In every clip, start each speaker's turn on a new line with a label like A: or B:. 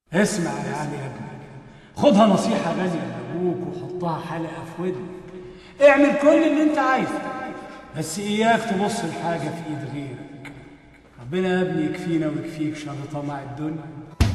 A: اسمع يا علي يا ابني خدها نصيحة غالية لأبوك وحطها حلقة في ودنك اعمل كل اللي انت عايزه بس اياك تبص لحاجة في ايد غيرك ربنا يا ابني يكفينا ويكفيك شر طمع الدنيا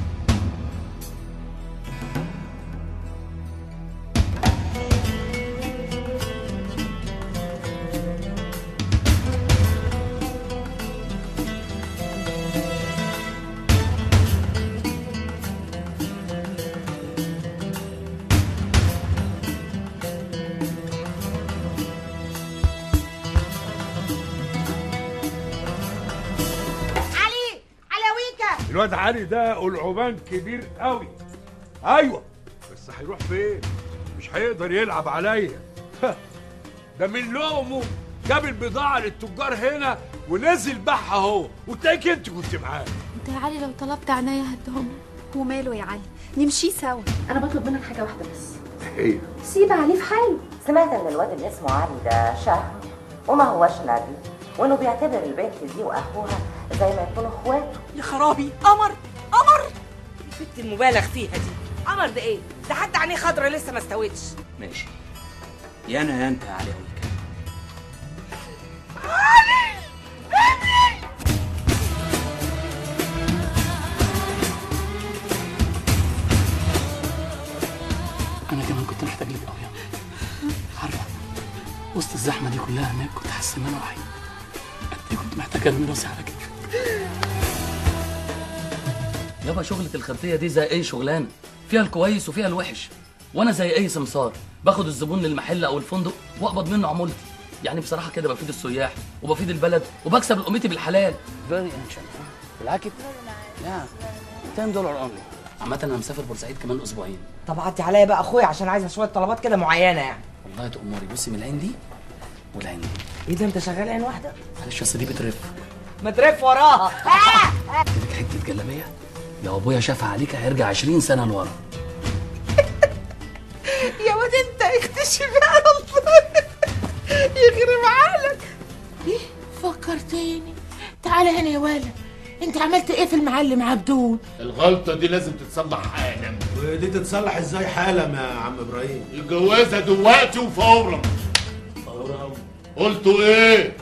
B: علي علويكا
C: الواد علي ده قلعوبان كبير قوي ايوه بس هيروح فين مش هيقدر يلعب عليا ده من لومه جاب البضاعه للتجار هنا ونزل باعها هو وتلاقيك انت كنت معاه
D: انت يا علي لو طلبت عنايا هدهم
E: وماله يا علي نمشي سوا
D: انا بطلب منك حاجه واحده بس
C: ايه
D: سيب علي في حاله
F: سمعت ان الواد اللي اسمه علي ده شهم وما هوش نبي وانه بيعتبر البنت دي واخوها زي ما يكونوا اخواته
B: يا خرابي قمر قمر الست المبالغ فيها دي قمر ده ايه ده حتى عينيه خضرا لسه ما استوتش
G: ماشي يا انا يا انت يا علي أويك
A: انا كمان كنت محتاج لك قوي عارفة وسط الزحمة دي كلها هناك كنت حاسس ان انا وحيد قد ايه كنت محتاج ارمي راسي على كتفك
G: يابا شغلة الخلفية دي زي أي شغلانة فيها الكويس وفيها الوحش وأنا زي أي سمسار باخد الزبون للمحل أو الفندق وأقبض منه عمولتي يعني بصراحة كده بفيد السياح وبفيد البلد وبكسب لقمتي بالحلال
A: فيري انشنت بالعكس يا 10 دولار اونلي عامة انا مسافر بورسعيد كمان اسبوعين
B: طب عدي عليا بقى اخويا عشان عايزه شويه طلبات كده معينه يعني
A: والله تأمري بصي من العين دي والعين دي
B: ايه ده انت شغال عين واحده
A: معلش اصل دي بترف
B: ما ترف وراها
A: اديك حتة جلابية لو ابويا شافها عليك هيرجع 20 سنة لورا
B: يا واد انت اختشي بقى الله يخرب عقلك
H: ايه فكرتيني تعالى هنا يا ولد انت عملت ايه في المعلم عبدون
I: الغلطة دي لازم تتصلح حالا
J: ودي تتصلح ازاي حالا يا عم ابراهيم
I: الجوازة دلوقتي وفورا قلتوا ايه؟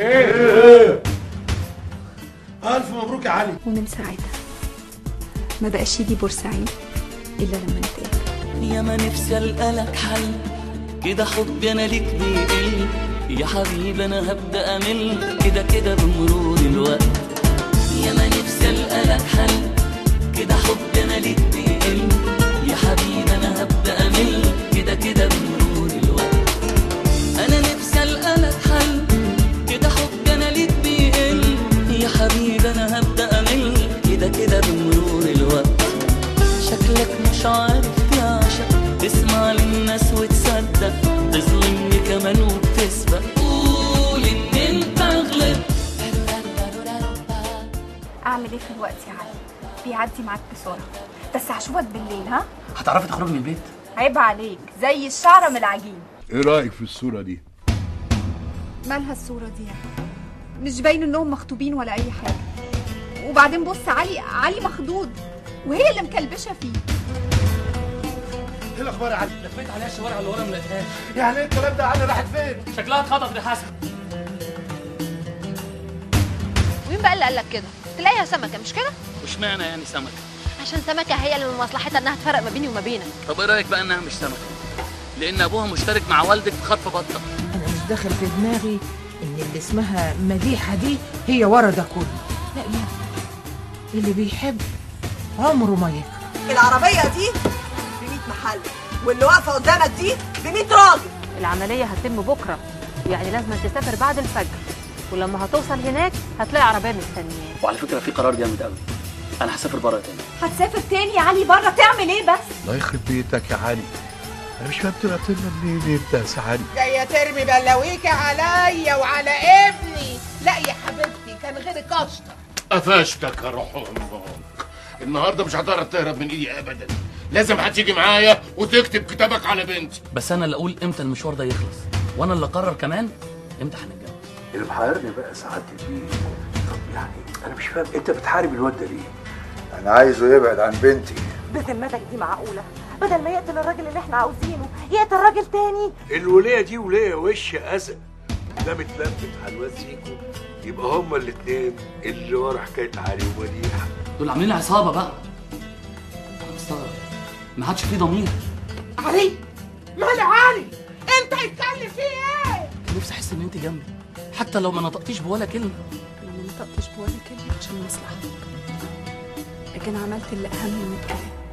J: الف مبروك يا علي
E: ومن ساعتها ما بقاش يجي بورسعيد الا لما نتقابل
K: يا ما نفسي القلك حل كده حبي انا ليك بيقل يا حبيبي انا هبدا امل كده كده بمرور الوقت يا ما نفسي القلك حل كده حبي انا ليك بيقل يا حبيبي انا هبدا امل كده كده بمرور الوقت انا نفسي القلك حل كده حبي انا ليك بيقل يا حبيبي انا هبدا امل كده كده بمرور الوقت شكلك مش عارف تعشق تسمع للناس وتصدق تظلمني كمان وبتسبق قول ان انت غلطت
E: اعمل ايه في الوقت يا علي بيعدي معاك بسرعه بس هشوفك بالليل ها
A: هتعرفي تخرجي من البيت
E: عيب عليك زي الشعره من العجين
C: ايه رايك في الصوره دي
E: مالها الصوره دي يعني مش باين انهم مخطوبين ولا اي حاجه وبعدين بص علي علي مخضوض وهي اللي مكلبشه فيه
J: ايه الاخبار يا علي
G: لفيت عليها الشوارع اللي ورا ما لقيتهاش
J: يعني ايه الكلام ده يا علي راحت فين
G: شكلها اتخطف دي حسن
D: ومين بقى اللي قال لك كده تلاقيها سمكه مش كده
G: واشمعنى يعني سمكة
D: عشان سمكه هي اللي من مصلحتها انها تفرق ما بيني وما بينك
G: طب ايه رأيك بقى انها مش سمكة لان ابوها مشترك مع والدك في خطف بطة
H: انا مش داخل في دماغي ان اللي اسمها مديحه دي هي ورا ده كله لا لا اللي بيحب عمره ما يكره
B: العربيه دي ب 100 محل واللي واقفه قدامك دي ب 100 راجل
D: العمليه هتتم بكره يعني لازم تسافر بعد الفجر ولما هتوصل هناك هتلاقي عربيه مستنياك
G: وعلى فكرة في قرار جامد قوي انا هسافر بره تاني
E: هتسافر تاني يا علي بره تعمل ايه بس
C: الله يخرب بيتك يا علي انا مش فاهم طلعت لنا منين انت يا سعادي
H: جايه ترمي بلاويك عليا وعلى ابني لا يا حبيبتي كان غيرك اشطر
I: قفشتك يا روح امك النهارده مش هتعرف تهرب من ايدي ابدا لازم هتيجي معايا وتكتب كتابك على بنتي
G: بس انا اللي اقول امتى المشوار ده يخلص وانا اللي اقرر كمان امتى هنتجوز
L: اللي محيرني بقى سعادة البيه طب يعني انا مش فاهم انت بتحارب الواد ده ليه؟
J: انا عايزه يبعد عن بنتي
F: بذمتك دي معقوله بدل ما يقتل الراجل اللي احنا عاوزينه يقتل راجل تاني
C: الولية دي ولية وش أذى ده متلمت على الواد زيكو يبقى هما الاتنين اللي ورا حكاية علي ومديحة
G: دول عاملين عصابه بقى انا مستغرب ما عادش فيه ضمير
B: علي مال علي انت اتكلم فيه ايه
G: كان نفسي احس ان انت جنبي حتى لو ما نطقتيش بولا كلمه
E: انا ما نطقتش بولا كلمه عشان مصلحتك لكن عملت اللي اهم من الكلام